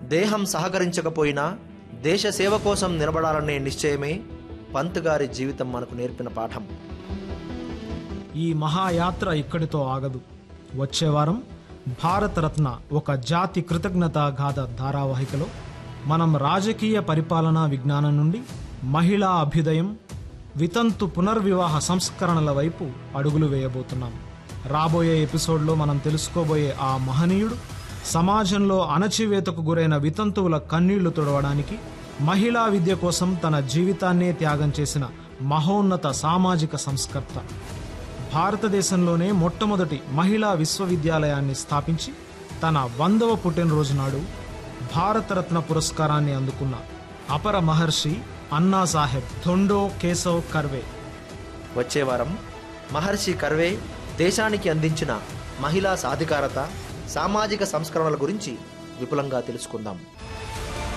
దేహం సహకరించకపోయినా దేశ సేవ కోసం నిలబడాలనే నిశ్చయమే పంత్ గారి జీవితం మనకు నేర్పిన పాఠం ఈ మహాయాత్ర ఇక్కడితో ఆగదు వచ్చే వారం భారతరత్న ఒక జాతి కృతజ్ఞతా గాథ ధారావాహికలో మనం రాజకీయ పరిపాలనా విజ్ఞానం నుండి మహిళా అభ్యుదయం వితంతు పునర్వివాహ సంస్కరణల వైపు అడుగులు వేయబోతున్నాం రాబోయే ఎపిసోడ్లో మనం తెలుసుకోబోయే ఆ మహనీయుడు సమాజంలో అణచివేతకు గురైన వితంతువుల కన్నీళ్లు తుడవడానికి మహిళా విద్య కోసం తన జీవితాన్నే త్యాగం చేసిన మహోన్నత సామాజిక సంస్కర్త భారతదేశంలోనే మొట్టమొదటి మహిళా విశ్వవిద్యాలయాన్ని స్థాపించి తన వందవ పుట్టినరోజు నాడు భారతరత్న పురస్కారాన్ని అందుకున్న అపర మహర్షి అన్నా సాహెబ్ థొండో కేశవ్ కర్వే వచ్చే వారం మహర్షి కర్వే దేశానికి అందించిన మహిళా సాధికారత సామాజిక సంస్కరణల గురించి విపులంగా తెలుసుకుందాం